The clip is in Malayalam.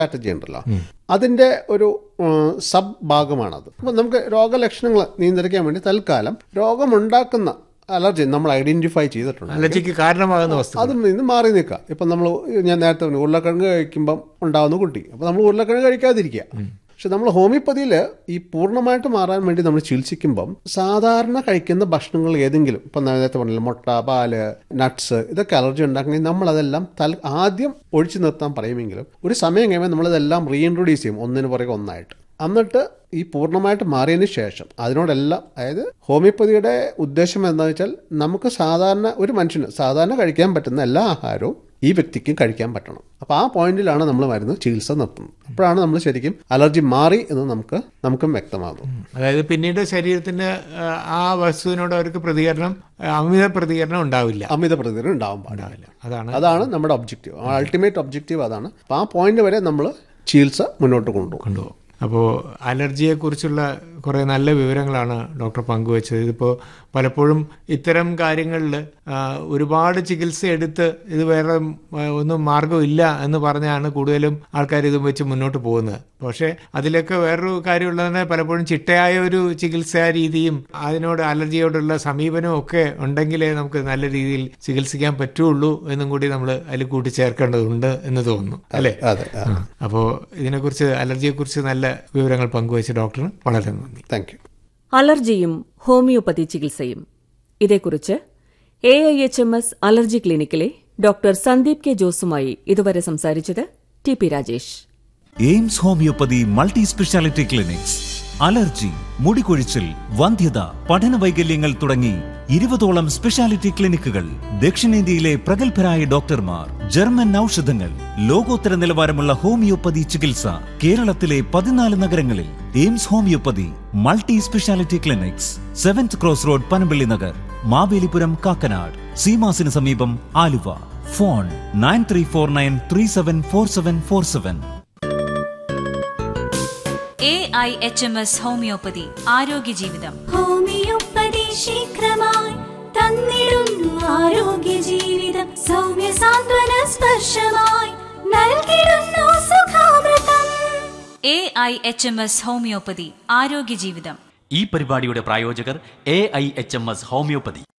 സ്ട്രാറ്റജി ഉണ്ടല്ലോ അതിന്റെ ഒരു ഉം, സബ് ഭാഗമാണത് അപ്പം നമുക്ക് രോഗലക്ഷണങ്ങൾ നിയന്ത്രിക്കാൻ വേണ്ടി തൽക്കാലം രോഗമുണ്ടാക്കുന്ന അലർജി നമ്മൾ ഐഡന്റിഫൈ ചെയ്തിട്ടുണ്ട് അലർജിക്ക് കാരണമാകുന്ന വസ്തു അതിൽ നിന്ന് മാറി നിൽക്കുക ഇപ്പം നമ്മൾ ഞാൻ നേരത്തെ പറഞ്ഞു ഉരുളക്കിഴങ്ങ് കഴിക്കുമ്പം ഉണ്ടാവുന്ന കുട്ടി അപ്പം നമ്മൾ ഉരുളക്കിഴങ്ങ് കഴിക്കാതിരിക്കുക പക്ഷെ നമ്മൾ ഹോമിയോപ്പതിയിൽ ഈ പൂർണ്ണമായിട്ട് മാറാൻ വേണ്ടി നമ്മൾ ചികിത്സിക്കുമ്പം സാധാരണ കഴിക്കുന്ന ഭക്ഷണങ്ങൾ ഏതെങ്കിലും ഇപ്പം നേരത്തെ പറഞ്ഞില്ല മുട്ട പാല് നട്ട്സ് ഇതൊക്കെ അലർജി ഉണ്ടാക്കണമെങ്കിൽ നമ്മളതെല്ലാം തൽ ആദ്യം ഒഴിച്ചു നിർത്താൻ പറയുമെങ്കിലും ഒരു സമയം കഴിയുമ്പോൾ നമ്മളിതെല്ലാം റീഇൻട്രൊഡ്യൂസ് ചെയ്യും ഒന്നിന് പുറകെ ഒന്നായിട്ട് എന്നിട്ട് ഈ പൂർണ്ണമായിട്ട് മാറിയതിന് ശേഷം അതിനോടെല്ലാം അതായത് ഹോമിയോപ്പതിയുടെ ഉദ്ദേശം എന്താണെന്ന് വെച്ചാൽ നമുക്ക് സാധാരണ ഒരു മനുഷ്യന് സാധാരണ കഴിക്കാൻ പറ്റുന്ന എല്ലാ ആഹാരവും ഈ വ്യക്തിക്കും കഴിക്കാൻ പറ്റണം അപ്പോൾ ആ പോയിന്റിലാണ് നമ്മൾ മരുന്ന് ചികിത്സ നിർത്തുന്നത് അപ്പോഴാണ് നമ്മൾ ശരിക്കും അലർജി മാറി എന്ന് നമുക്ക് നമുക്കും വ്യക്തമാകും അതായത് പിന്നീട് ശരീരത്തിന് ആ, ആ വസ്തുവിനോട് അവർക്ക് പ്രതികരണം ആ, അമിത പ്രതികരണം ഉണ്ടാവില്ല അമിത പ്രതികരണം ഉണ്ടാവാൻ പാടില്ല അതാണ് അതാണ് നമ്മുടെ ഒബ്ജക്റ്റീവ് അൾട്ടിമേറ്റ് ഒബ്ജക്റ്റീവ് അതാണ് അപ്പോൾ ആ പോയിന്റ് വരെ നമ്മൾ ചികിത്സ മുന്നോട്ട് കൊണ്ടുപോകും കൊണ്ടുപോകും അപ്പോൾ അലർജിയെക്കുറിച്ചുള്ള കുറേ നല്ല വിവരങ്ങളാണ് ഡോക്ടർ പങ്കുവച്ചത് ഇതിപ്പോൾ പലപ്പോഴും ഇത്തരം കാര്യങ്ങളിൽ ഒരുപാട് ചികിത്സ എടുത്ത് ഇത് വേറെ ആ, ഒന്നും മാർഗമില്ല എന്ന് പറഞ്ഞാണ് കൂടുതലും ആൾക്കാർ ഇത് വെച്ച് മുന്നോട്ട് പോകുന്നത് പക്ഷേ അതിലൊക്കെ വേറൊരു കാര്യമുള്ളതെന്ന് പലപ്പോഴും ചിട്ടയായ ഒരു ചികിത്സാ രീതിയും അതിനോട് അലർജിയോടുള്ള സമീപനവും ഒക്കെ ഉണ്ടെങ്കിലേ നമുക്ക് നല്ല രീതിയിൽ ചികിത്സിക്കാൻ പറ്റുള്ളൂ എന്നും കൂടി നമ്മൾ അതിൽ കൂട്ടിച്ചേർക്കേണ്ടതുണ്ട് എന്ന് തോന്നുന്നു അല്ലേ അതെ അപ്പോൾ ഇതിനെക്കുറിച്ച് അലർജിയെക്കുറിച്ച് നല്ല വിവരങ്ങൾ പങ്കുവച്ച ഡോക്ടറിന് വളരെ നന്ദി താങ്ക് യു അലർജിയും ഹോമിയോപ്പതി ചികിത്സയും ഇതേക്കുറിച്ച് A I H M S allergy ക്ലിനിക്കിലെ ഡോക്ടർ സന്ദീപ് കെ ജോസുമായി ഇതുവരെ സംസാരിച്ചത് T P Rajesh Aims homeopathy multi speciality clinics allergy മുടികൊഴിച്ചിൽ വന്ധ്യത പഠന വൈകല്യങ്ങൾ തുടങ്ങി ഇരുപതോളം സ്പെഷ്യാലിറ്റി ക്ലിനിക്കുകൾ ദക്ഷിണേന്ത്യയിലെ പ്രഗത്ഭരായ ഡോക്ടർമാർ ജർമ്മൻ ഔഷധങ്ങൾ ലോകോത്തര നിലവാരമുള്ള ഹോമിയോപ്പതി ചികിത്സ കേരളത്തിലെ പതിനാല് നഗരങ്ങളിൽ Aims homeopathy multi speciality clinics seventh cross road Panampilly Nagar Mavelipuram Kakkanad സീമാസിന് സമീപം Aluva phone nine three four nine three seven four seven four seven A I H M S homeopathy ആരോഗ്യ ജീവിതം ഹോമിയോപ്പതി ശീഘ്രമായി തന്നിടുന്നു ആരോഗ്യ ജീവിതം സൗമ്യ സാന്ത്വന സ്പർശമായി നൽകിടുന്നു സുഖാമൃതം A I H M S homeopathy ആരോഗ്യ ജീവിതം ഈ പരിപാടിയുടെ പ്രായോജകർ A I H M S homeopathy